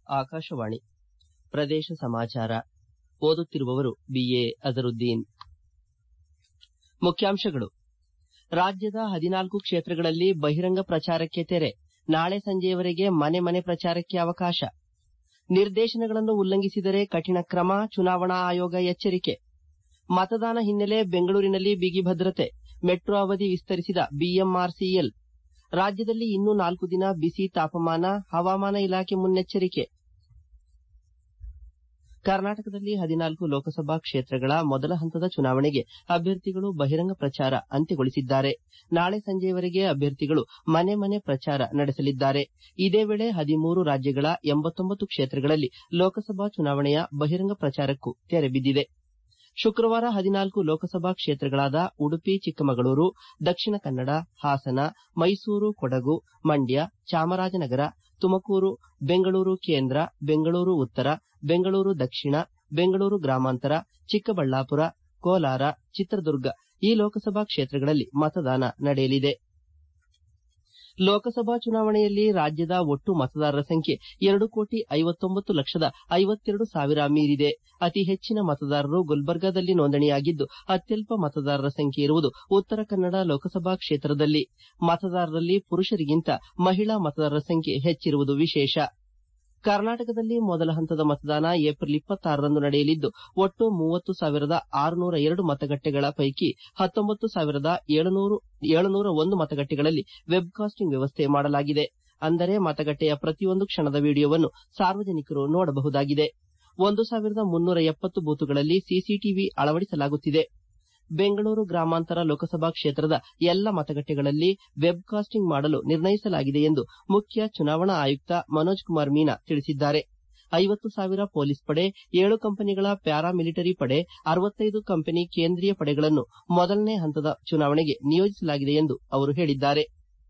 ಆಕಾಶವಾಣಿ ಪ್ರದೇಶ ಸಮಾಚಾರ ಓದುತ್ತಿರುವವರು ಬಿಎ ಅಜರುದ್ದೀನ್ ಮುಖ್ಯಾಂಶಗಳು ರಾಜ್ಯದ ಹದಿನಾಲ್ಕು ಕ್ಷೇತ್ರಗಳಲ್ಲಿ ಬಹಿರಂಗ ಪ್ರಚಾರಕ್ಕೆ ತೆರೆ ನಾಳೆ ಸಂಜೆಯವರೆಗೆ ಮನೆ ಮನೆ ಪ್ರಚಾರಕ್ಕೆ ಅವಕಾಶ ನಿರ್ದೇಶನಗಳನ್ನು ಉಲ್ಲಂಘಿಸಿದರೆ ಕಠಿಣ ಕ್ರಮ ಚುನಾವಣಾ ಆಯೋಗ ಎಚ್ಚರಿಕೆ ಮತದಾನ ಹಿನ್ನೆಲೆ ಬೆಂಗಳೂರಿನಲ್ಲಿ ಬಿಗಿ ಭದ್ರತೆ ಮೆಟ್ರೋ ಅವಧಿ ವಿಸ್ತರಿಸಿದ ಬಿಎಂಆರ್ಸಿಎಲ್ ರಾಜ್ಯದಲ್ಲಿ ಇನ್ನೂ ನಾಲ್ಕು ದಿನ ಬಿಸಿ ತಾಪಮಾನ ಹವಾಮಾನ ಇಲಾಖೆ ಮುನ್ನೆಚ್ಚರಿಕೆ ಕರ್ನಾಟಕದಲ್ಲಿ ಹದಿನಾಲ್ಕು ಲೋಕಸಭಾ ಕ್ಷೇತ್ರಗಳ ಮೊದಲ ಹಂತದ ಚುನಾವಣೆಗೆ ಅಭ್ಯರ್ಥಿಗಳು ಬಹಿರಂಗ ಪ್ರಚಾರ ಅಂತ್ಯಗೊಳಿಸಿದ್ದಾರೆ ನಾಳೆ ಸಂಜೆಯವರೆಗೆ ಅಭ್ಯರ್ಥಿಗಳು ಮನೆ ಮನೆ ಪ್ರಚಾರ ನಡೆಸಲಿದ್ದಾರೆ ಇದೇ ವೇಳೆ ಹದಿಮೂರು ರಾಜ್ಯಗಳ ಎಂಬತ್ತೊಂಬತ್ತು ಕ್ಷೇತ್ರಗಳಲ್ಲಿ ಲೋಕಸಭಾ ಚುನಾವಣೆಯ ಬಹಿರಂಗ ಪ್ರಚಾರಕ್ಕೂ ತೆರೆ ಬಿದ್ದಿದೆ ಶುಕ್ರವಾರ ಹದಿನಾಲ್ಕು ಲೋಕಸಭಾ ಕ್ಷೇತ್ರಗಳಾದ ಉಡುಪಿ ಚಿಕ್ಕಮಗಳೂರು ದಕ್ಷಿಣ ಕನ್ನಡ ಹಾಸನ ಮೈಸೂರು ಕೊಡಗು ಮಂಡ್ಯ ಚಾಮರಾಜನಗರ ತುಮಕೂರು ಬೆಂಗಳೂರು ಕೇಂದ್ರ ಬೆಂಗಳೂರು ಉತ್ತರ ಬೆಂಗಳೂರು ದಕ್ಷಿಣ ಬೆಂಗಳೂರು ಗ್ರಾಮಾಂತರ ಚಿಕ್ಕಬಳ್ಳಾಪುರ ಕೋಲಾರ ಚಿತ್ರದುರ್ಗ ಈ ಲೋಕಸಭಾ ಕ್ಷೇತ್ರಗಳಲ್ಲಿ ಮತದಾನ ನಡೆಯಲಿದೆ ಲೋಕಸಭಾ ಚುನಾವಣೆಯಲ್ಲಿ ರಾಜ್ಯದ ಒಟ್ಟು ಮತದಾರರ ಸಂಖ್ಯೆ ಎರಡು ಕೋಟಿ ಐವತ್ತೊಂಬತ್ತು ಲಕ್ಷದ ಐವತ್ತೆರಡು ಸಾವಿರ ಮೀರಿದೆ ಅತಿ ಹೆಚ್ಚಿನ ಮತದಾರರು ಗುಲ್ಬರ್ಗಾದಲ್ಲಿ ನೋಂದಣಿಯಾಗಿದ್ದು ಅತ್ಯಲ್ಪ ಮತದಾರರ ಸಂಖ್ಯೆ ಇರುವುದು ಉತ್ತರ ಕನ್ನಡ ಲೋಕಸಭಾ ಕ್ಷೇತ್ರದಲ್ಲಿ ಮತದಾರರಲ್ಲಿ ಪುರುಷರಿಗಿಂತ ಮಹಿಳಾ ಮತದಾರರ ಸಂಖ್ಯೆ ಹೆಚ್ಚಿರುವುದು ವಿಶೇಷ ಕರ್ನಾಟಕದಲ್ಲಿ ಮೊದಲ ಹಂತದ ಮತದಾನ ಏಪ್ರಿಲ್ ಇಪ್ಪತ್ತಾರರಂದು ನಡೆಯಲಿದ್ದು ಒಟ್ಟು ಮೂವತ್ತು ಸಾವಿರದ ಆರುನೂರ ಎರಡು ಮತಗಟ್ಟೆಗಳ ಪೈಕಿ ಹತ್ತೊಂಬತ್ತು ಸಾವಿರದ ಏಳುನೂರ ಒಂದು ಮತಗಟ್ಟೆಗಳಲ್ಲಿ ವೆಬ್ಕಾಸ್ಟಿಂಗ್ ವ್ಯವಸ್ಥೆ ಮಾಡಲಾಗಿದೆ ಅಂದರೆ ಮತಗಟ್ಟೆಯ ಪ್ರತಿಯೊಂದು ಕ್ಷಣದ ವಿಡಿಯೋವನ್ನು ಸಾರ್ವಜನಿಕರು ನೋಡಬಹುದಾಗಿದೆ ಒಂದು ಸಾವಿರದ ಮುನ್ನೂರ ಎಪ್ಪತ್ತು ಬೂತ್ಗಳಲ್ಲಿ ಸಿಸಿಟಿವಿ ಅಳವಡಿಸಲಾಗುತ್ತಿದೆ ಬೆಂಗಳೂರು ಗ್ರಾಮಾಂತರ ಲೋಕಸಭಾ ಕ್ಷೇತ್ರದ ಎಲ್ಲ ಮತಗಟ್ಟೆಗಳಲ್ಲಿ ವೆಬ್ಕಾಸ್ಟಿಂಗ್ ಮಾಡಲು ನಿರ್ಣಯಿಸಲಾಗಿದೆ ಎಂದು ಮುಖ್ಯ ಚುನಾವಣಾ ಆಯುಕ್ತ ಮನೋಜ್ ಕುಮಾರ್ ಮೀನಾ ತಿಳಿಸಿದ್ದಾರೆ ಐವತ್ತು ಸಾವಿರ ಪೊಲೀಸ್ ಪಡೆ ಏಳು ಕಂಪನಿಗಳ ಪ್ಯಾರಾ ಮಿಲಿಟರಿ ಪಡೆ ಅರವತ್ತೈದು ಕಂಪನಿ ಕೇಂದ್ರೀಯ ಪಡೆಗಳನ್ನು ಮೊದಲನೇ ಹಂತದ ಚುನಾವಣೆಗೆ ನಿಯೋಜಿಸಲಾಗಿದೆ ಎಂದು ಅವರು ಹೇಳಿದ್ದಾರೆ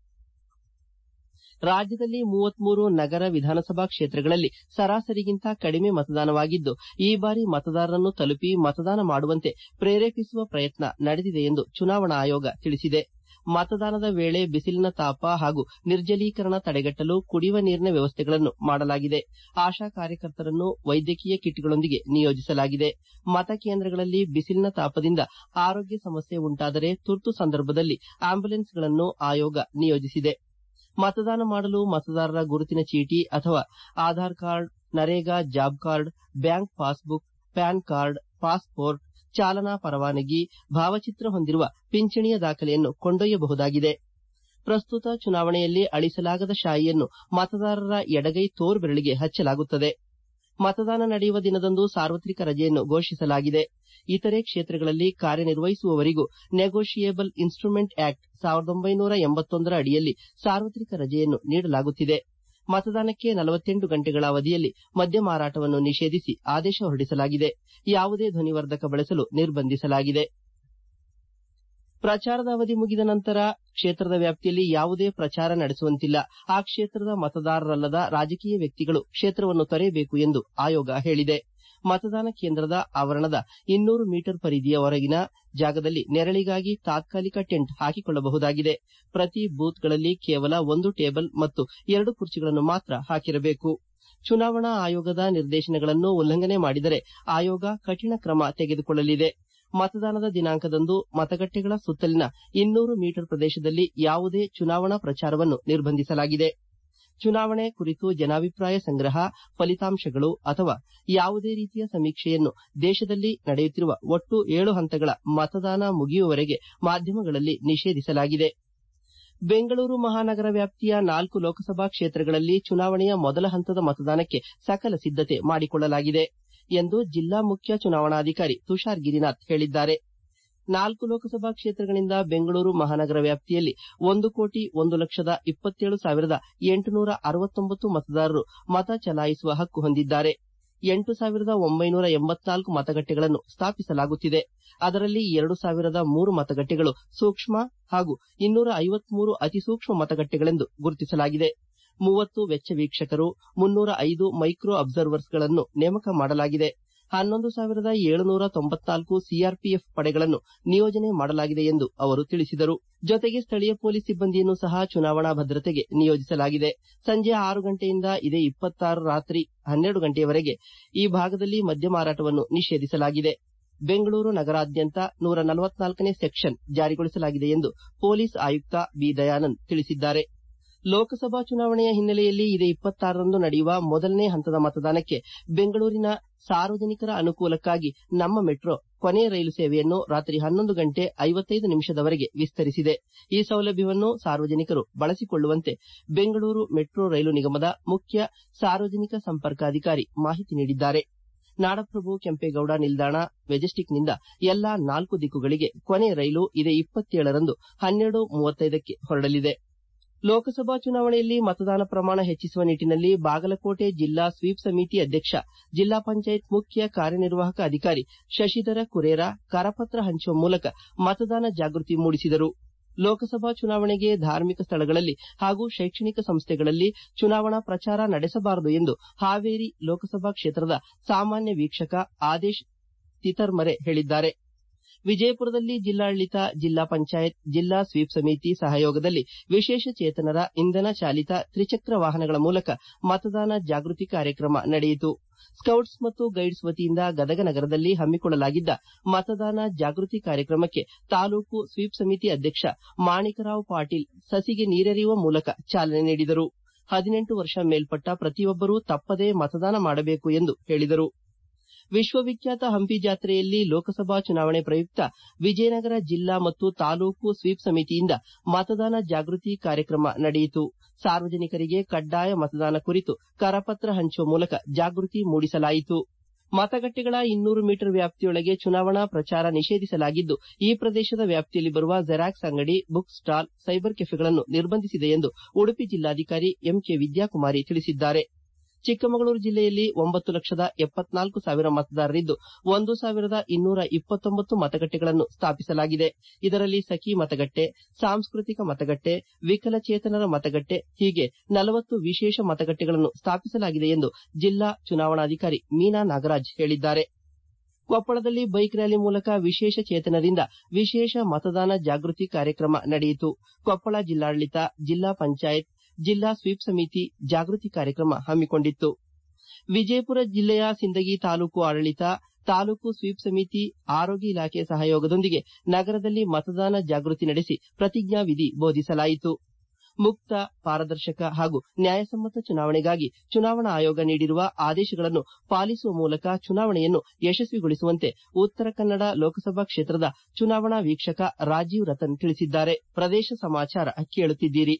ರಾಜ್ಯದಲ್ಲಿ ಮೂವತ್ಮೂರು ನಗರ ವಿಧಾನಸಭಾ ಕ್ಷೇತ್ರಗಳಲ್ಲಿ ಸರಾಸರಿಗಿಂತ ಕಡಿಮೆ ಮತದಾನವಾಗಿದ್ದು ಈ ಬಾರಿ ಮತದಾರರನ್ನು ತಲುಪಿ ಮತದಾನ ಮಾಡುವಂತೆ ಪ್ರೇರೇಪಿಸುವ ಪ್ರಯತ್ನ ನಡೆದಿದೆ ಎಂದು ಚುನಾವಣಾ ಆಯೋಗ ತಿಳಿಸಿದೆ ಮತದಾನದ ವೇಳೆ ಬಿಸಿಲಿನ ತಾಪ ಹಾಗೂ ನಿರ್ಜಲೀಕರಣ ತಡೆಗಟ್ಟಲು ಕುಡಿಯುವ ನೀರಿನ ವ್ಯವಸ್ಥೆಗಳನ್ನು ಮಾಡಲಾಗಿದೆ ಆಶಾ ಕಾರ್ಯಕರ್ತರನ್ನು ವೈದ್ಯಕೀಯ ಕಿಟ್ಗಳೊಂದಿಗೆ ನಿಯೋಜಿಸಲಾಗಿದೆ ಮತಕೇಂದ್ರಗಳಲ್ಲಿ ಬಿಸಿಲಿನ ತಾಪದಿಂದ ಆರೋಗ್ಯ ಸಮಸ್ಯೆ ಉಂಟಾದರೆ ತುರ್ತು ಸಂದರ್ಭದಲ್ಲಿ ಆಂಬ್ಯುಲೆನ್ಸ್ಗಳನ್ನು ಆಯೋಗ ನಿಯೋಜಿಸಿದೆ ಮತದಾನ ಮಾಡಲು ಮತದಾರರ ಗುರುತಿನ ಚೀಟಿ ಅಥವಾ Aadhaar card NREGA job card bank passbook PAN card passport ಚಾಲನಾ ಪರವಾನಗಿ ಭಾವಚಿತ್ರ ಹೊಂದಿರುವ ಪಿಂಚಣಿಯ ದಾಖಲೆಯನ್ನು ಕೊಂಡೊಯ್ಯಬಹುದಾಗಿದೆ ಪ್ರಸ್ತುತ ಚುನಾವಣೆಯಲ್ಲಿ ಅಳಿಸಲಾಗದ ಶಾಯಿಯನ್ನು ಮತದಾರರ ಎಡಗೈ ತೋರ್ಬೆರಳಿಗೆ ಹಚ್ಚಲಾಗುತ್ತದೆ ಮತದಾನ ನಡೆಯುವ ದಿನದಂದು ಸಾರ್ವತ್ರಿಕ ರಜೆಯನ್ನು ಘೋಷಿಸಲಾಗಿದೆ ಇತರೆ ಕ್ಷೇತ್ರಗಳಲ್ಲಿ ಕಾರ್ಯನಿರ್ವಹಿಸುವವರಿಗೂ ನೆಗೋಷಿಯೇಬಲ್ ಇನ್ಸ್ಟ್ರುಮೆಂಟ್ ಆಕ್ಟ್ ಸಾವಿರದ ಒಂಬೈನೂರ ಎಂಬತ್ತೊಂದರ ಅಡಿಯಲ್ಲಿ ಸಾರ್ವತ್ರಿಕ ರಜೆಯನ್ನು ನೀಡಲಾಗುತ್ತಿದೆ ಮತದಾನಕ್ಕೆ ನಲವತ್ತೆಂಟು ಗಂಟೆಗಳ ಅವಧಿಯಲ್ಲಿ ಮದ್ಯ ಮಾರಾಟವನ್ನು ನಿಷೇಧಿಸಿ ಆದೇಶ ಹೊರಡಿಸಲಾಗಿದೆ ಯಾವುದೇ ಧ್ವನಿವರ್ಧಕ ಬಳಸಲು ನಿರ್ಬಂಧಿಸಲಾಗಿದೆ ಪ್ರಚಾರದ ಅವಧಿ ಮುಗಿದ ನಂತರ ಕ್ಷೇತ್ರದ ವ್ಯಾಪ್ತಿಯಲ್ಲಿ ಯಾವುದೇ ಪ್ರಚಾರ ನಡೆಸುವಂತಿಲ್ಲ ಆ ಕ್ಷೇತ್ರದ ಮತದಾರರಲ್ಲದ ರಾಜಕೀಯ ವ್ಯಕ್ತಿಗಳು ಕ್ಷೇತ್ರವನ್ನು ತೊರೆಯಬೇಕು ಎಂದು ಆಯೋಗ ಹೇಳಿದೆ ಮತದಾನ ಕೇಂದ್ರದ ಆವರಣದ ಇನ್ನೂರು ಮೀಟರ್ ಪರಿಧಿಯ ಹೊರಗಿನ ಜಾಗದಲ್ಲಿ ನೆರಳಿಗಾಗಿ ತಾತ್ಕಾಲಿಕ ಟೆಂಟ್ ಹಾಕಿಕೊಳ್ಳಬಹುದಾಗಿದೆ ಪ್ರತಿ ಬೂತ್ಗಳಲ್ಲಿ ಕೇವಲ ಒಂದು ಟೇಬಲ್ ಮತ್ತು ಎರಡು ಕುರ್ಚಿಗಳನ್ನು ಮಾತ್ರ ಹಾಕಿರಬೇಕು ಚುನಾವಣಾ ಆಯೋಗದ ನಿರ್ದೇಶನಗಳನ್ನು ಉಲ್ಲಂಘನೆ ಮಾಡಿದರೆ ಆಯೋಗ ಕಠಿಣ ಕ್ರಮ ತೆಗೆದುಕೊಳ್ಳಲಿದೆ ಮತದಾನದ ದಿನಾಂಕದಂದು ಮತಗಟ್ಟೆಗಳ ಸುತ್ತಲಿನ ಇನ್ನೂರು ಮೀಟರ್ ಪ್ರದೇಶದಲ್ಲಿ ಯಾವುದೇ ಚುನಾವಣಾ ಪ್ರಚಾರವನ್ನು ನಿರ್ಬಂಧಿಸಲಾಗಿದೆ ಚುನಾವಣೆ ಕುರಿತು ಜನಾಭಿಪ್ರಾಯ ಸಂಗ್ರಹ ಫಲಿತಾಂಶಗಳು ಅಥವಾ ಯಾವುದೇ ರೀತಿಯ ಸಮೀಕ್ಷೆಯನ್ನು ದೇಶದಲ್ಲಿ ನಡೆಯುತ್ತಿರುವ ಒಟ್ಟು ಏಳು ಹಂತಗಳ ಮತದಾನ ಮುಗಿಯುವವರೆಗೆ ಮಾಧ್ಯಮಗಳಲ್ಲಿ ನಿಷೇಧಿಸಲಾಗಿದೆ ಬೆಂಗಳೂರು ಮಹಾನಗರ ವ್ಯಾಪ್ತಿಯ ನಾಲ್ಕು ಲೋಕಸಭಾ ಕ್ಷೇತ್ರಗಳಲ್ಲಿ ಚುನಾವಣೆಯ ಮೊದಲ ಹಂತದ ಮತದಾನಕ್ಕೆ ಸಕಲ ಸಿದ್ದತೆ ಮಾಡಿಕೊಳ್ಳಲಾಗಿದೆ ಎಂದು ಜಿಲ್ಲಾ ಮುಖ್ಯ ಚುನಾವಣಾಧಿಕಾರಿ ತುಷಾರ್ ಗಿರಿನಾಥ್ ಹೇಳಿದ್ದಾರೆ ನಾಲ್ಕು ಲೋಕಸಭಾ ಕ್ಷೇತ್ರಗಳಿಂದ ಬೆಂಗಳೂರು ಮಹಾನಗರ ವ್ಯಾಪ್ತಿಯಲ್ಲಿ ಒಂದು ಕೋಟಿ ಒಂದು ಲಕ್ಷದ ಇಪ್ಪತ್ತೇಳು ಸಾವಿರದ ಎಂಟುನೂರ ಅರವತ್ತೊಂಬತ್ತು ಮತದಾರರು ಮತ ಚಲಾಯಿಸುವ ಹಕ್ಕು ಹೊಂದಿದ್ದಾರೆ ಎಂಟು ಸಾವಿರದ ಒಂಬೈನೂರ ಎಂಬತ್ನಾಲ್ಕು ಮತಗಟ್ಟೆಗಳನ್ನು ಸ್ಥಾಪಿಸಲಾಗುತ್ತಿದೆ ಅದರಲ್ಲಿ ಎರಡು ಸಾವಿರದ ಮೂರು ಮತಗಟ್ಟೆಗಳು ಸೂಕ್ಷ್ಮ ಹಾಗೂ ಇನ್ನೂರ ಐವತ್ಮೂರು ಅತಿಸೂಕ್ಷ್ಮ ಮತಗಟ್ಟೆಗಳೆಂದು ಗುರುತಿಸಲಾಗಿದೆ ಮೂವತ್ತು ವೆಚ್ಚ ವೀಕ್ಷಕರು ಮುನ್ನೂರ ಐದು ಮೈಕ್ರೋ ಅಬ್ಸರ್ವರ್ಸ್ಗಳನ್ನು ನೇಮಕ ಮಾಡಲಾಗಿದೆ ಹನ್ನೊಂದು ಸಾವಿರದ ಏಳುನೂರ ತೊಂಬತ್ನಾಲ್ಕು ಸಿಆರ್ಪಿಎಫ್ ಪಡೆಗಳನ್ನು ನಿಯೋಜನೆ ಮಾಡಲಾಗಿದೆ ಎಂದು ಅವರು ತಿಳಿಸಿದರು ಜೊತೆಗೆ ಸ್ಥಳೀಯ ಪೊಲೀಸ್ ಸಿಬ್ಬಂದಿಯನ್ನು ಸಹ ಚುನಾವಣಾ ಭದ್ರತೆಗೆ ನಿಯೋಜಿಸಲಾಗಿದೆ ಸಂಜೆ ಆರು ಗಂಟೆಯಿಂದ ಇದೇ ಇಪ್ಪತ್ತಾರು ರಾತ್ರಿ ಹನ್ನೆರಡು ಗಂಟೆಯವರೆಗೆ ಈ ಭಾಗದಲ್ಲಿ ಮದ್ಯ ಮಾರಾಟವನ್ನು ನಿಷೇಧಿಸಲಾಗಿದೆ ಬೆಂಗಳೂರು ನಗರಾದ್ಯಂತ ನೂರ ನಲವತ್ನಾಲ್ಕನೇ ಸೆಕ್ಷನ್ ಜಾರಿಗೊಳಿಸಲಾಗಿದೆ ಎಂದು ಪೊಲೀಸ್ ಆಯುಕ್ತ ಬಿ ದಯಾನಂದ್ ತಿಳಿಸಿದ್ದಾರೆ ಲೋಕಸಭಾ ಚುನಾವಣೆಯ ಹಿನ್ನೆಲೆಯಲ್ಲಿ ಇದೇ ಇಪ್ಪತ್ತಾರರಂದು ನಡೆಯುವ ಮೊದಲನೇ ಹಂತದ ಮತದಾನಕ್ಕೆ ಬೆಂಗಳೂರಿನ ಸಾರ್ವಜನಿಕರ ಅನುಕೂಲಕ್ಕಾಗಿ ನಮ್ಮ ಮೆಟ್ರೋ ಕೊನೆ ರೈಲು ಸೇವೆಯನ್ನು ರಾತ್ರಿ ಹನ್ನೊಂದು ಗಂಟೆ ಐವತ್ತೈದು ನಿಮಿಷದವರೆಗೆ ವಿಸ್ತರಿಸಿದೆ ಈ ಸೌಲಭ್ಯವನ್ನು ಸಾರ್ವಜನಿಕರು ಬಳಸಿಕೊಳ್ಳುವಂತೆ ಬೆಂಗಳೂರು ಮೆಟ್ರೋ ರೈಲು ನಿಗಮದ ಮುಖ್ಯ ಸಾರ್ವಜನಿಕ ಸಂಪರ್ಕಾಧಿಕಾರಿ ಮಾಹಿತಿ ನೀಡಿದ್ದಾರೆ ನಾಡಪ್ರಭು ಕೆಂಪೇಗೌಡ ನಿಲ್ದಾಣ ಮೆಜೆಸ್ಟಿಕ್ನಿಂದ ಎಲ್ಲಾ ನಾಲ್ಕು ದಿಕ್ಕುಗಳಿಗೆ ಕೊನೆ ರೈಲು ಇದೇ ಇಪ್ಪತ್ತೇಳರಂದು ಹನ್ನೆರಡು ಮೂವತ್ತೈದಕ್ಕೆ ಹೊರಡಲಿದೆ ಲೋಕಸಭಾ ಚುನಾವಣೆಯಲ್ಲಿ ಮತದಾನ ಪ್ರಮಾಣ ಹೆಚ್ಚಿಸುವ ನಿಟ್ಟಿನಲ್ಲಿ ಬಾಗಲಕೋಟೆ ಜಿಲ್ಲಾ ಸ್ವೀಪ್ ಸಮಿತಿ ಅಧ್ಯಕ್ಷ ಜಿಲ್ಲಾ ಪಂಚಾಯತ್ ಮುಖ್ಯ ಕಾರ್ಯನಿರ್ವಾಹಕ ಅಧಿಕಾರಿ ಶಶಿಧರ ಕುರೇರ ಕರಪತ್ರ ಹಂಚುವ ಮೂಲಕ ಮತದಾನ ಜಾಗೃತಿ ಮೂಡಿಸಿದರು ಲೋಕಸಭಾ ಚುನಾವಣೆಗೆ ಧಾರ್ಮಿಕ ಸ್ಥಳಗಳಲ್ಲಿ ಹಾಗೂ ಶೈಕ್ಷಣಿಕ ಸಂಸ್ಥೆಗಳಲ್ಲಿ ಚುನಾವಣಾ ಪ್ರಚಾರ ನಡೆಸಬಾರದು ಎಂದು ಹಾವೇರಿ ಲೋಕಸಭಾ ಕ್ಷೇತ್ರದ ಸಾಮಾನ್ಯ ವೀಕ್ಷಕ ಆದೇಶ್ ತಿತರ್ಮರೆ ಹೇಳಿದ್ದಾರೆ ವಿಜಯಪುರದಲ್ಲಿ ಜಿಲ್ಲಾಡಳಿತ ಜಿಲ್ಲಾ ಪಂಚಾಯತ್ ಜಿಲ್ಲಾ ಸ್ವೀಪ್ ಸಮಿತಿ ಸಹಯೋಗದಲ್ಲಿ ವಿಶೇಷ ಚೇತನರ ಇಂಧನ ಚಾಲಿತ ತ್ರಿಚಕ್ರ ವಾಹನಗಳ ಮೂಲಕ ಮತದಾನ ಜಾಗೃತಿ ಕಾರ್ಯಕ್ರಮ ನಡೆಯಿತು ಸ್ಕೌಟ್ಸ್ ಮತ್ತು ಗೈಡ್ಸ್ ವತಿಯಿಂದ ಗದಗ ನಗರದಲ್ಲಿ ಹಮ್ಮಿಕೊಳ್ಳಲಾಗಿದ್ದ ಮತದಾನ ಜಾಗೃತಿ ಕಾರ್ಯಕ್ರಮಕ್ಕೆ ತಾಲೂಕು ಸ್ವೀಪ್ ಸಮಿತಿ ಅಧ್ಯಕ್ಷ ಮಾಣಿಕರಾವ್ ಪಾಟೀಲ್ ಸಸಿಗೆ ನೀರೆರೆಯುವ ಮೂಲಕ ಚಾಲನೆ ನೀಡಿದರು ಹದಿನೆಂಟು ವರ್ಷ ಮೇಲ್ಪಟ್ಟ ಪ್ರತಿಯೊಬ್ಬರೂ ತಪ್ಪದೇ ಮತದಾನ ಮಾಡಬೇಕು ಎಂದು ಹೇಳಿದರು ವಿಶ್ವವಿಖ್ಯಾತ ಹಂಪಿ ಜಾತ್ರೆಯಲ್ಲಿ ಲೋಕಸಭಾ ಚುನಾವಣೆ ಪ್ರಯುಕ್ತ ವಿಜಯನಗರ ಜಿಲ್ಲಾ ಮತ್ತು ತಾಲೂಕು ಸ್ವೀಪ್ ಸಮಿತಿಯಿಂದ ಮತದಾನ ಜಾಗೃತಿ ಕಾರ್ಯಕ್ರಮ ನಡೆಯಿತು ಸಾರ್ವಜನಿಕರಿಗೆ ಕಡ್ಡಾಯ ಮತದಾನ ಕುರಿತು ಕರಪತ್ರ ಹಂಚುವ ಮೂಲಕ ಜಾಗೃತಿ ಮೂಡಿಸಲಾಯಿತು ಮತಗಟ್ಟೆಗಳ ಇನ್ನೂರು ಮೀಟರ್ ವ್ಯಾಪ್ತಿಯೊಳಗೆ ಚುನಾವಣಾ ಪ್ರಚಾರ ನಿಷೇಧಿಸಲಾಗಿದ್ದು ಈ ಪ್ರದೇಶದ ವ್ಯಾಪ್ತಿಯಲ್ಲಿ ಬರುವ ಜೆರಾಕ್ಸ್ ಅಂಗಡಿ ಬುಕ್ ಸ್ಟಾಲ್ ಸೈಬರ್ ಕೆಫೆಗಳನ್ನು ನಿರ್ಬಂಧಿಸಿದೆ ಎಂದು ಉಡುಪಿ ಜಿಲ್ಲಾಧಿಕಾರಿ ಎಂಕೆ ವಿದ್ಯಾಕುಮಾರಿ ತಿಳಿಸಿದ್ದಾರೆ ಚಿಕ್ಕಮಗಳೂರು ಜಿಲ್ಲೆಯಲ್ಲಿ ಒಂಬತ್ತು ಲಕ್ಷದ ಎಪ್ಪತ್ನಾಲ್ಕು ಸಾವಿರ ಮತದಾರರಿದ್ದು ಒಂದು ಸಾವಿರದ ಇನ್ನೂರ ಇಪ್ಪತ್ತೊಂಬತ್ತು ಮತಗಟ್ಟೆಗಳನ್ನು ಸ್ಥಾಪಿಸಲಾಗಿದೆ ಇದರಲ್ಲಿ ಸಖಿ ಮತಗಟ್ಟೆ ಸಾಂಸ್ಕೃತಿಕ ಮತಗಟ್ಟೆ ವಿಕಲಚೇತನರ ಮತಗಟ್ಟೆ ಹೀಗೆ ನಲವತ್ತು ವಿಶೇಷ ಮತಗಟ್ಟೆಗಳನ್ನು ಸ್ಥಾಪಿಸಲಾಗಿದೆ ಎಂದು ಜಿಲ್ಲಾ ಚುನಾವಣಾಧಿಕಾರಿ ಮೀನಾ ನಾಗರಾಜ್ ಹೇಳಿದ್ದಾರೆ ಕೊಪ್ಪಳದಲ್ಲಿ ಬೈಕ್ ರ್ಯಾಲಿ ಮೂಲಕ ವಿಶೇಷ ಚೇತನರಿಂದ ವಿಶೇಷ ಮತದಾನ ಜಾಗೃತಿ ಕಾರ್ಯಕ್ರಮ ನಡೆಯಿತು ಕೊಪ್ಪಳ ಜಿಲ್ಲಾಡಳಿತ ಜಿಲ್ಲಾ ಪಂಚಾಯತ್ ಜಿಲ್ಲಾ ಸ್ವೀಪ್ ಸಮಿತಿ ಜಾಗೃತಿ ಕಾರ್ಯಕ್ರಮ ಹಮ್ಮಿಕೊಂಡಿತ್ತು ವಿಜಯಪುರ ಜಿಲ್ಲೆಯ ಸಿಂದಗಿ ತಾಲೂಕು ಆಡಳಿತ ತಾಲೂಕು ಸ್ವೀಪ್ ಸಮಿತಿ ಆರೋಗ್ಯ ಇಲಾಖೆ ಸಹಯೋಗದೊಂದಿಗೆ ನಗರದಲ್ಲಿ ಮತದಾನ ಜಾಗೃತಿ ನಡೆಸಿ ಪ್ರತಿಜ್ಞಾವಿಧಿ ಬೋಧಿಸಲಾಯಿತು ಮುಕ್ತ ಪಾರದರ್ಶಕ ಹಾಗೂ ನ್ಯಾಯಸಮ್ಮತ ಚುನಾವಣೆಗಾಗಿ ಚುನಾವಣಾ ಆಯೋಗ ನೀಡಿರುವ ಆದೇಶಗಳನ್ನು ಪಾಲಿಸುವ ಮೂಲಕ ಚುನಾವಣೆಯನ್ನು ಯಶಸ್ವಿಗೊಳಿಸುವಂತೆ ಉತ್ತರ ಕನ್ನಡ ಲೋಕಸಭಾ ಕ್ಷೇತ್ರದ ಚುನಾವಣಾ ವೀಕ್ಷಕ ರಾಜೀವ್ ರತನ್ ತಿಳಿಸಿದ್ದಾರೆ ಪ್ರದೇಶ ಸಮಾಚಾರ ಕೇಳುತ್ತಿದ್ದೀರಿ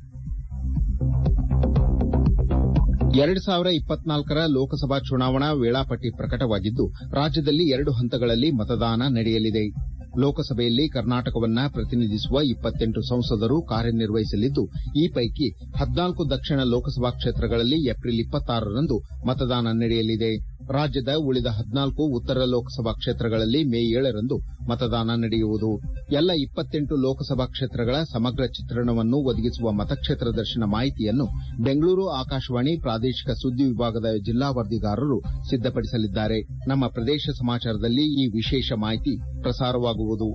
ಎರಡು ಸಾವಿರ ಇಪ್ಪತ್ನಾಲ್ಕರ ಲೋಕಸಭಾ ಚುನಾವಣಾ ವೇಳಾಪಟ್ಟಿ ಪ್ರಕಟವಾಗಿದ್ದು ರಾಜ್ಯದಲ್ಲಿ ಎರಡು ಹಂತಗಳಲ್ಲಿ ಮತದಾನ ನಡೆಯಲಿದೆ ಲೋಕಸಭೆಯಲ್ಲಿ ಕರ್ನಾಟಕವನ್ನ ಪ್ರತಿನಿಧಿಸುವ ಇಪ್ಪತ್ತೆಂಟು ಸಂಸದರು ಕಾರ್ಯನಿರ್ವಹಿಸಲಿದ್ದು ಈ ಪೈಕಿ ಹದಿನಾಲ್ಕು ದಕ್ಷಿಣ ಲೋಕಸಭಾ ಕ್ಷೇತ್ರಗಳಲ್ಲಿ ಏಪ್ರಿಲ್ ಇಪ್ಪತ್ತಾರರಂದು ಮತದಾನ ನಡೆಯಲಿದೆ ರಾಜ್ಯದ ಉಳಿದ ಹದಿನಾಲ್ಕು ಉತ್ತರ ಲೋಕಸಭಾ ಕ್ಷೇತ್ರಗಳಲ್ಲಿ ಮೇ ಏಳರಂದು ಮತದಾನ ನಡೆಯುವುದು ಎಲ್ಲ ಇಪ್ಪತ್ತೆಂಟು ಲೋಕಸಭಾ ಕ್ಷೇತ್ರಗಳ ಸಮಗ್ರ ಚಿತ್ರಣವನ್ನು ಒದಗಿಸುವ ಮತಕ್ಷೇತ್ರ ದರ್ಶನ ಮಾಹಿತಿಯನ್ನು ಬೆಂಗಳೂರು ಆಕಾಶವಾಣಿ ಪ್ರಾದೇಶಿಕ ಸುದ್ದಿ ವಿಭಾಗದ ಜಿಲ್ಲಾ ವರದಿಗಾರರು ಸಿದ್ದಪಡಿಸಲಿದ್ದಾರೆ ನಮ್ಮ ಪ್ರದೇಶ ಸಮಾಚಾರದಲ್ಲಿ ಈ ವಿಶೇಷ ಮಾಹಿತಿ ಪ್ರಸಾರವಾಗುವುದು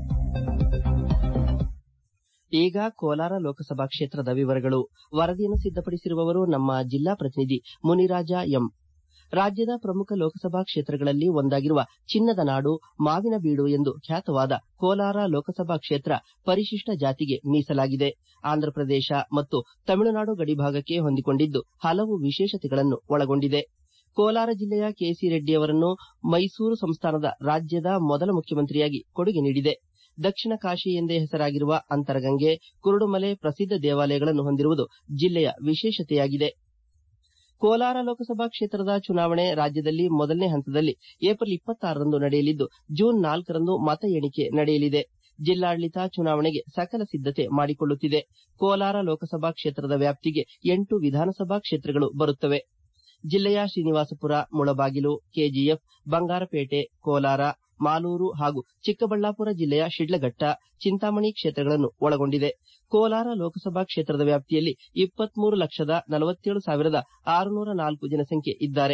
ಈಗ ಕೋಲಾರ ಲೋಕಸಭಾ ಕ್ಷೇತ್ರದ ವಿವರಗಳು ವರದಿಯನ್ನು ಸಿದ್ದಪಡಿಸಿರುವವರು ನಮ್ಮ ಜಿಲ್ಲಾ ಪ್ರತಿನಿಧಿ ಮುನಿರಾಜ ಎಂ ರಾಜ್ಯದ ಪ್ರಮುಖ ಲೋಕಸಭಾ ಕ್ಷೇತ್ರಗಳಲ್ಲಿ ಒಂದಾಗಿರುವ ಚಿನ್ನದ ನಾಡು ಮಾವಿನ ಬೀಡು ಎಂದು ಖ್ಯಾತವಾದ ಕೋಲಾರ ಲೋಕಸಭಾ ಕ್ಷೇತ್ರ ಪರಿಶಿಷ್ಟ ಜಾತಿಗೆ ಮೀಸಲಾಗಿದೆ ಆಂಧ್ರಪ್ರದೇಶ ಮತ್ತು ತಮಿಳುನಾಡು ಗಡಿಭಾಗಕ್ಕೆ ಹೊಂದಿಕೊಂಡಿದ್ದು ಹಲವು ವಿಶೇಷತೆಗಳನ್ನು ಒಳಗೊಂಡಿದೆ ಕೋಲಾರ ಜಿಲ್ಲೆಯ ಕೆಸಿ ರೆಡ್ಡಿ ಅವರನ್ನು ಮೈಸೂರು ಸಂಸ್ಥಾನದ ರಾಜ್ಯದ ಮೊದಲ ಮುಖ್ಯಮಂತ್ರಿಯಾಗಿ ಕೊಡುಗೆ ನೀಡಿದೆ ದಕ್ಷಿಣ ಕಾಶಿ ಎಂದೇ ಹೆಸರಾಗಿರುವ ಅಂತರಗಂಗೆ ಕುರುಡುಮಲೆ ಪ್ರಸಿದ್ಧ ದೇವಾಲಯಗಳನ್ನು ಹೊಂದಿರುವುದು ಜಿಲ್ಲೆಯ ವಿಶೇಷತೆಯಾಗಿದೆ ಕೋಲಾರ ಲೋಕಸಭಾ ಕ್ಷೇತ್ರದ ಚುನಾವಣೆ ರಾಜ್ಯದಲ್ಲಿ ಮೊದಲನೇ ಹಂತದಲ್ಲಿ ಏಪ್ರಿಲ್ ಇಪ್ಪತ್ತಾರರಂದು ನಡೆಯಲಿದ್ದು ಜೂನ್ ನಾಲ್ಕರಂದು ಮತ ಎಣಿಕೆ ನಡೆಯಲಿದೆ ಜಿಲ್ಲಾಡಳಿತ ಚುನಾವಣೆಗೆ ಸಕಲ ಸಿದ್ದತೆ ಮಾಡಿಕೊಳ್ಳುತ್ತಿದೆ ಕೋಲಾರ ಲೋಕಸಭಾ ಕ್ಷೇತ್ರದ ವ್ಯಾಪ್ತಿಗೆ ಎಂಟು ವಿಧಾನಸಭಾ ಕ್ಷೇತ್ರಗಳು ಬರುತ್ತವೆ ಜಿಲ್ಲೆಯ ಶ್ರೀನಿವಾಸಪುರ ಮುಳಬಾಗಿಲು ಕೆಜಿಎಫ್ ಬಂಗಾರಪೇಟೆ ಕೋಲಾರ ಮಾಲೂರು ಹಾಗೂ ಚಿಕ್ಕಬಳ್ಳಾಪುರ ಜಿಲ್ಲೆಯ ಶಿಡ್ಲಘಟ್ಟ ಚಿಂತಾಮಣಿ ಕ್ಷೇತ್ರಗಳನ್ನು ಒಳಗೊಂಡಿದೆ ಕೋಲಾರ ಲೋಕಸಭಾ ಕ್ಷೇತ್ರದ ವ್ಯಾಪ್ತಿಯಲ್ಲಿ ಇಪ್ಪತ್ಮೂರು ಲಕ್ಷದ ನಲವತ್ತೇಳು ಸಾವಿರದ ಆರುನೂರ ನಾಲ್ಕು ಜನಸಂಖ್ಯೆ ಇದ್ದಾರೆ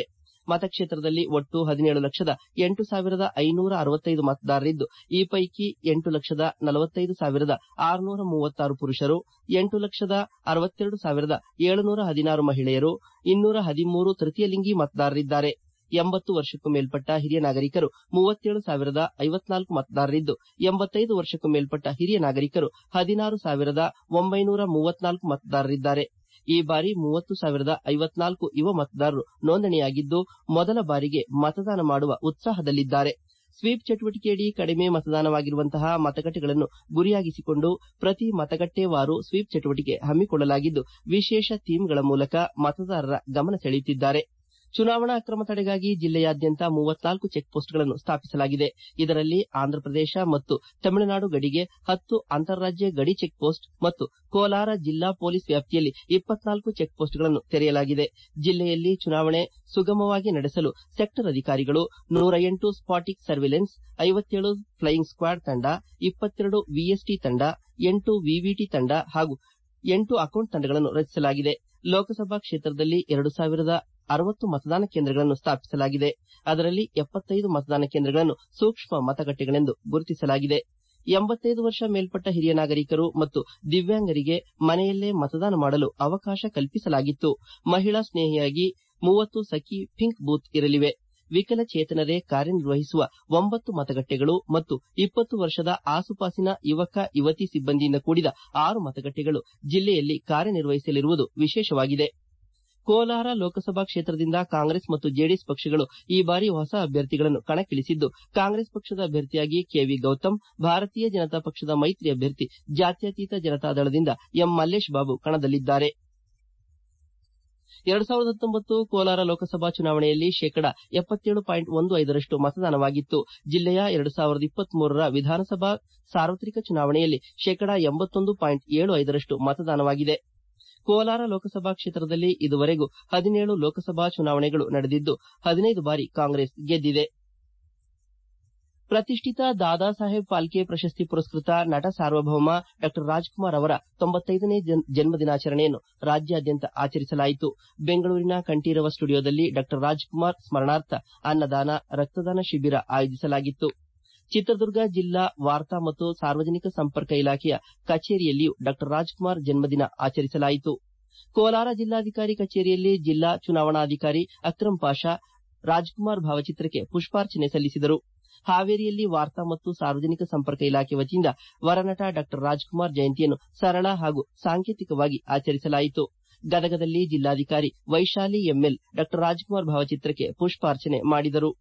ಮತಕ್ಷೇತ್ರದಲ್ಲಿ ಒಟ್ಟು ಹದಿನೇಳು ಲಕ್ಷದ ಎಂಟು ಸಾವಿರದ ಐನೂರ ಅರವತ್ತೈದು ಮತದಾರರಿದ್ದು ಈ ಪೈಕಿ ಎಂಟು ಲಕ್ಷದ ನಲವತ್ತೈದು ಸಾವಿರದ ಆರುನೂರ ಮೂವತ್ತಾರು ಪುರುಷರು ಎಂಟು ಲಕ್ಷದ ಅರವತ್ತೆರಡು ಸಾವಿರದ ಏಳುನೂರ ಹದಿನಾರು ಮಹಿಳೆಯರು ಇನ್ನೂರ ಹದಿಮೂರು ತೃತೀಯಲಿಂಗಿ ಮತದಾರರಿದ್ದಾರೆ ಎಂಬತ್ತು ವರ್ಷಕ್ಕೂ ಮೇಲ್ಪಟ್ಟ ಹಿರಿಯ ನಾಗರಿಕರು ಮೂವತ್ತೇಳು ಸಾವಿರದ ಐವತ್ನಾಲ್ಕು ಮತದಾರರಿದ್ದು ಎಂಬತ್ತೈದು ವರ್ಷಕ್ಕೂ ಮೇಲ್ಪಟ್ಟ ಹಿರಿಯ ನಾಗರಿಕರು ಹದಿನಾರು ಸಾವಿರದ ಒಂಬೈನೂರ ಮೂವತ್ನಾಲ್ಕು ಮತದಾರರಿದ್ದಾರೆ ಈ ಬಾರಿ ಮೂವತ್ತು ಸಾವಿರದ ಐವತ್ನಾಲ್ಕು ಯುವ ಮತದಾರರು ನೋಂದಣಿಯಾಗಿದ್ದು ಮೊದಲ ಬಾರಿಗೆ ಮತದಾನ ಮಾಡುವ ಉತ್ಸಾಹದಲ್ಲಿದ್ದಾರೆ ಸ್ವೀಪ್ ಚಟುವಟಿಕೆಯಡಿ ಕಡಿಮೆ ಮತದಾನವಾಗಿರುವಂತಹ ಮತಗಟ್ಟೆಗಳನ್ನು ಗುರಿಯಾಗಿಸಿಕೊಂಡು ಪ್ರತಿ ಮತಗಟ್ಟೆವಾರು ಸ್ವೀಪ್ ಚಟುವಟಿಕೆ ಹಮ್ಮಿಕೊಳ್ಳಲಾಗಿದ್ದು ವಿಶೇಷ ಥೀಮ್ಗಳ ಮೂಲಕ ಮತದಾರರ ಗಮನ ಸೆಳೆಯುತ್ತಿದ್ದಾರೆ ಚುನಾವಣಾ ಅಕ್ರಮ ತಡೆಗಾಗಿ ಜಿಲ್ಲೆಯಾದ್ಯಂತ ಮೂವತ್ನಾಲ್ಕು ಚೆಕ್ಪೋಸ್ಟ್ಗಳನ್ನು ಸ್ಥಾಪಿಸಲಾಗಿದೆ ಇದರಲ್ಲಿ ಆಂಧ್ರಪ್ರದೇಶ ಮತ್ತು ತಮಿಳುನಾಡು ಗಡಿಗೆ ಹತ್ತು ಅಂತಾರಾಜ್ಯ ಗಡಿ ಚೆಕ್ಪೋಸ್ಟ್ ಮತ್ತು ಕೋಲಾರ ಜಿಲ್ಲಾ ಪೊಲೀಸ್ ವ್ಯಾಪ್ತಿಯಲ್ಲಿ ಇಪ್ಪತ್ನಾಲ್ಕು ಚೆಕ್ಪೋಸ್ಟ್ಗಳನ್ನು ತೆರೆಯಲಾಗಿದೆ ಜಿಲ್ಲೆಯಲ್ಲಿ ಚುನಾವಣೆ ಸುಗಮವಾಗಿ ನಡೆಸಲು ಸೆಕ್ಟರ್ ಅಧಿಕಾರಿಗಳು ನೂರ ಎಂಟು ಸ್ಪಾಟಿಕ್ ಸರ್ವಿಲೆನ್ಸ್ ಐವತ್ತೇಳು ಫ್ಲೈಯಿಂಗ್ ಸ್ಕ್ವಾಡ್ ತಂಡ ಇಪ್ಪತ್ತೆರಡು ವಿಎಸ್ಟಿ ತಂಡ ಎಂಟು ವಿವಿಟಿ ತಂಡ ಹಾಗೂ ಎಂಟು ಅಕೌಂಟ್ ತಂಡಗಳನ್ನು ರಚಿಸಲಾಗಿದೆ ಲೋಕಸಭಾ ಕ್ಷೇತ್ರದಲ್ಲಿ ಎರಡು ಸಾವಿರದ ಅರವತ್ತು ಮತದಾನ ಕೇಂದ್ರಗಳನ್ನು ಸ್ಥಾಪಿಸಲಾಗಿದೆ ಅದರಲ್ಲಿ ಎಪ್ಪತ್ತೈದು ಮತದಾನ ಕೇಂದ್ರಗಳನ್ನು ಸೂಕ್ಷ್ಮ ಮತಗಟ್ಟೆಗಳೆಂದು ಗುರುತಿಸಲಾಗಿದೆ ಎಂಬತ್ತೈದು ವರ್ಷ ಮೇಲ್ಪಟ್ಟ ಹಿರಿಯ ನಾಗರಿಕರು ಮತ್ತು ದಿವ್ಯಾಂಗರಿಗೆ ಮನೆಯಲ್ಲೇ ಮತದಾನ ಮಾಡಲು ಅವಕಾಶ ಕಲ್ಪಿಸಲಾಗಿತ್ತು ಮಹಿಳಾ ಸ್ನೇಹಿಯಾಗಿ ಮೂವತ್ತು ಸಖಿ ಪಿಂಕ್ ಬೂತ್ ಇರಲಿವೆ ವಿಕಲಚೇತನರೇ ಕಾರ್ಯನಿರ್ವಹಿಸುವ ಒಂಬತ್ತು ಮತಗಟ್ಟೆಗಳು ಮತ್ತು ಇಪ್ಪತ್ತು ವರ್ಷದ ಆಸುಪಾಸಿನ ಯುವಕ ಯುವತಿ ಸಿಬ್ಬಂದಿಯಿಂದ ಕೂಡಿದ ಆರು ಮತಗಟ್ಟೆಗಳು ಜಿಲ್ಲೆಯಲ್ಲಿ ಕಾರ್ಯನಿರ್ವಹಿಸಲಿರುವುದು ವಿಶೇಷವಾಗಿದೆ ಕೋಲಾರ ಲೋಕಸಭಾ ಕ್ಷೇತ್ರದಿಂದ ಕಾಂಗ್ರೆಸ್ ಮತ್ತು ಜೆಡಿಎಸ್ ಪಕ್ಷಗಳು ಈ ಬಾರಿ ಹೊಸ ಅಭ್ಯರ್ಥಿಗಳನ್ನು ಕಣಕ್ಕಿಳಿಸಿದ್ದು ಕಾಂಗ್ರೆಸ್ ಪಕ್ಷದ ಅಭ್ಯರ್ಥಿಯಾಗಿ ಕೆವಿ ಗೌತಮ್ ಭಾರತೀಯ ಜನತಾ ಪಕ್ಷದ ಮೈತ್ರಿ ಅಭ್ಯರ್ಥಿ ಜಾತ್ಯತೀತ ಜನತಾದಳದಿಂದ ಎಂ ಮಲ್ಲೇಶ್ ಬಾಬು ಕಣದಲ್ಲಿದ್ದಾರೆ ಎರಡು ಸಾವಿರದ ಹತ್ತೊಂಬತ್ತು ಕೋಲಾರ ಲೋಕಸಭಾ ಚುನಾವಣೆಯಲ್ಲಿ ಶೇಕಡಾ ಎಪ್ಪತ್ತೇಳು ಪಾಯಿಂಟ್ ಒಂದು ಐದರಷ್ಟು ಮತದಾನವಾಗಿತ್ತು ಜಿಲ್ಲೆಯ ಎರಡು ಸಾವಿರದ ಇಪ್ಪತ್ಮೂರರ ವಿಧಾನಸಭಾ ಸಾರ್ವತ್ರಿಕ ಚುನಾವಣೆಯಲ್ಲಿ ಶೇಕಡಾ ಎಂಬತ್ತೊಂದು ಪಾಯಿಂಟ್ ಏಳು ಐದರಷ್ಟು ಮತದಾನವಾಗಿದೆ ಕೋಲಾರ ಲೋಕಸಭಾ ಕ್ಷೇತ್ರದಲ್ಲಿ ಇದುವರೆಗೂ ಹದಿನೇಳು ಲೋಕಸಭಾ ಚುನಾವಣೆಗಳು ನಡೆದಿದ್ದು ಹದಿನೈದು ಬಾರಿ ಕಾಂಗ್ರೆಸ್ ಗೆದ್ದಿದೆ ಪ್ರತಿಷ್ಠಿತ ದಾದಾ ಸಾಹೇಬ್ ಫಾಲ್ಕೆ ಪ್ರಶಸ್ತಿ ಪುರಸ್ಕೃತ ನಟ ಸಾರ್ವಭೌಮ ಡಾ ರಾಜ್ಕುಮಾರ್ ಅವರ ತೊಂಬತ್ತೈದನೇ ಜನ್ಮ ದಿನಾಚರಣೆಯನ್ನು ರಾಜ್ಯಾದ್ಯಂತ ಆಚರಿಸಲಾಯಿತು ಬೆಂಗಳೂರಿನ ಕಂಠೀರವ ಸ್ಟುಡಿಯೋದಲ್ಲಿ ಡಾ ರಾಜ್ಕುಮಾರ್ ಸ್ಮರಣಾರ್ಥ ಅನ್ನದಾನ ರಕ್ತದಾನ ಶಿಬಿರ ಆಯೋಜಿಸಲಾಗಿತ್ತು ಚಿತ್ರದುರ್ಗ ಜಿಲ್ಲಾ ವಾರ್ತಾ ಮತ್ತು ಸಾರ್ವಜನಿಕ ಸಂಪರ್ಕ ಇಲಾಖೆಯ ಕಚೇರಿಯಲ್ಲಿಯೂ ಡಾ ರಾಜ್ಕುಮಾರ್ ಜನ್ಮದಿನ ಆಚರಿಸಲಾಯಿತು ಕೋಲಾರ ಜಿಲ್ಲಾಧಿಕಾರಿ ಕಚೇರಿಯಲ್ಲಿ ಜಿಲ್ಲಾ ಚುನಾವಣಾಧಿಕಾರಿ ಅಕ್ರಂ ಪಾಷಾ ರಾಜ್ಕುಮಾರ್ ಭಾವಚಿತ್ರಕ್ಕೆ ಪುಷ್ಪಾರ್ಚನೆ ಸಲ್ಲಿಸಿದರು ಹಾವೇರಿಯಲ್ಲಿ ವಾರ್ತಾ ಮತ್ತು ಸಾರ್ವಜನಿಕ ಸಂಪರ್ಕ ಇಲಾಖೆ ವತಿಯಿಂದ ವರನಟ ಡಾ ರಾಜ್ಕುಮಾರ್ ಜಯಂತಿಯನ್ನು ಸರಳ ಹಾಗೂ ಸಾಂಕೇತಿಕವಾಗಿ ಆಚರಿಸಲಾಯಿತು ಗದಗದಲ್ಲಿ ಜಿಲ್ಲಾಧಿಕಾರಿ ವೈಶಾಲಿ ಎಂಎಲ್ ಡಾ ರಾಜ್ಕುಮಾರ್ ಭಾವಚಿತ್ರಕ್ಕೆ ಪುಷ್ಪಾರ್ಚನೆ ಮಾಡಿದರು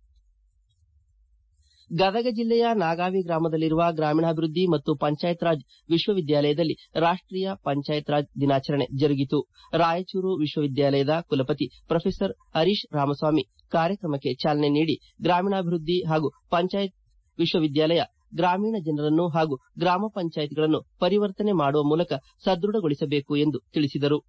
ಗದಗ ಜಿಲ್ಲೆಯ ನಾಗಾವಿ ಗ್ರಾಮದಲ್ಲಿರುವ ಗ್ರಾಮೀಣಾಭಿವೃದ್ಧಿ ಮತ್ತು ಪಂಚಾಯತ್ ರಾಜ್ ವಿಶ್ವವಿದ್ಯಾಲಯದಲ್ಲಿ ರಾಷ್ಟೀಯ ಪಂಚಾಯತ್ ರಾಜ್ ದಿನಾಚರಣೆ ಜರುಗಿತು ರಾಯಚೂರು ವಿಶ್ವವಿದ್ಯಾಲಯದ ಕುಲಪತಿ ಪ್ರೊಫೆಸರ್ ಹರೀಶ್ ರಾಮಸ್ವಾಮಿ ಕಾರ್ಯಕ್ರಮಕ್ಕೆ ಚಾಲನೆ ನೀಡಿ ಗ್ರಾಮೀಣಾಭಿವೃದ್ಧಿ ಹಾಗೂ ಪಂಚಾಯತ್ ವಿಶ್ವವಿದ್ಯಾಲಯ ಗ್ರಾಮೀಣ ಜನರನ್ನು ಹಾಗೂ ಗ್ರಾಮ ಪಂಚಾಯತ್ಗಳನ್ನು ಪರಿವರ್ತನೆ ಮಾಡುವ ಮೂಲಕ ಸದೃಢಗೊಳಿಸಬೇಕು ಎಂದು ತಿಳಿಸಿದರು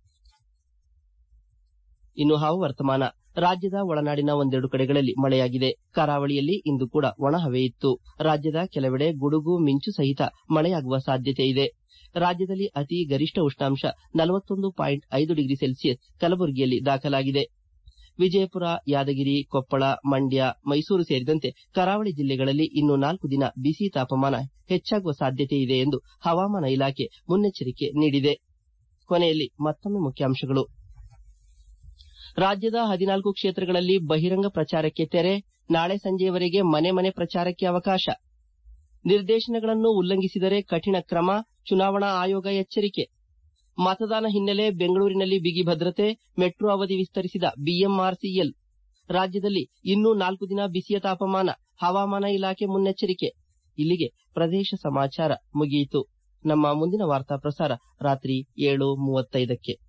ಇನ್ನು ಹವಾವರ್ತಮಾನ ರಾಜ್ಯದ ಒಳನಾಡಿನ ಒಂದೆರಡು ಕಡೆಗಳಲ್ಲಿ ಮಳೆಯಾಗಿದೆ ಕರಾವಳಿಯಲ್ಲಿ ಇಂದು ಕೂಡ ಒಣಹವೆ ಇತ್ತು ರಾಜ್ಯದ ಕೆಲವೆಡೆ ಗುಡುಗು ಮಿಂಚು ಸಹಿತ ಮಳೆಯಾಗುವ ಸಾಧ್ಯತೆ ಇದೆ ರಾಜ್ಯದಲ್ಲಿ ಅತಿ ಗರಿಷ್ಠ ಉಷ್ಣಾಂಶ ನಲವತ್ತೊಂದು ಪಾಯಿಂಟ್ ಐದು ಡಿಗ್ರಿ ಸೆಲ್ಸಿಯಸ್ ಕಲಬುರಗಿಯಲ್ಲಿ ದಾಖಲಾಗಿದೆ ವಿಜಯಪುರ ಯಾದಗಿರಿ ಕೊಪ್ಪಳ ಮಂಡ್ಯ ಮೈಸೂರು ಸೇರಿದಂತೆ ಕರಾವಳಿ ಜಿಲ್ಲೆಗಳಲ್ಲಿ ಇನ್ನು ನಾಲ್ಕು ದಿನ ಬಿಸಿ ತಾಪಮಾನ ಹೆಚ್ಚಾಗುವ ಸಾಧ್ಯತೆ ಇದೆ ಎಂದು ಹವಾಮಾನ ಇಲಾಖೆ ಮುನ್ನೆಚ್ಚರಿಕೆ ನೀಡಿದೆ ಕೊನೆಯಲ್ಲಿ ಮತ್ತೊಮ್ಮೆ ಮುಖ್ಯಾಂಶಗಳು ರಾಜ್ಯದ ಹದಿನಾಲ್ಕು ಕ್ಷೇತ್ರಗಳಲ್ಲಿ ಬಹಿರಂಗ ಪ್ರಚಾರಕ್ಕೆ ತೆರೆ ನಾಳೆ ಸಂಜೆಯವರೆಗೆ ಮನೆ ಮನೆ ಪ್ರಚಾರಕ್ಕೆ ಅವಕಾಶ ನಿರ್ದೇಶನಗಳನ್ನು ಉಲ್ಲಂಘಿಸಿದರೆ ಕಠಿಣ ಕ್ರಮ ಚುನಾವಣಾ ಆಯೋಗ ಎಚ್ಚರಿಕೆ ಮತದಾನ ಹಿನ್ನೆಲೆ ಬೆಂಗಳೂರಿನಲ್ಲಿ ಬಿಗಿ ಭದ್ರತೆ ಮೆಟ್ರೋ ಅವಧಿ ವಿಸ್ತರಿಸಿದ ಬಿಎಂಆರ್ಸಿಎಲ್ ರಾಜ್ಯದಲ್ಲಿ ಇನ್ನೂ ನಾಲ್ಕು ದಿನ ಬಿಸಿಯ ತಾಪಮಾನ ಹವಾಮಾನ ಇಲಾಖೆ ಮುನ್ನೆಚ್ಚರಿಕೆ ಇಲ್ಲಿಗೆ ಪ್ರದೇಶ ಸಮಾಚಾರ ಮುಗಿಯಿತು ನಮ್ಮ ಮುಂದಿನ ವಾರ್ತಾ ಪ್ರಸಾರ ರಾತ್ರಿ ಏಳು ಮೂವತ್ತೈದಕ್ಕೆ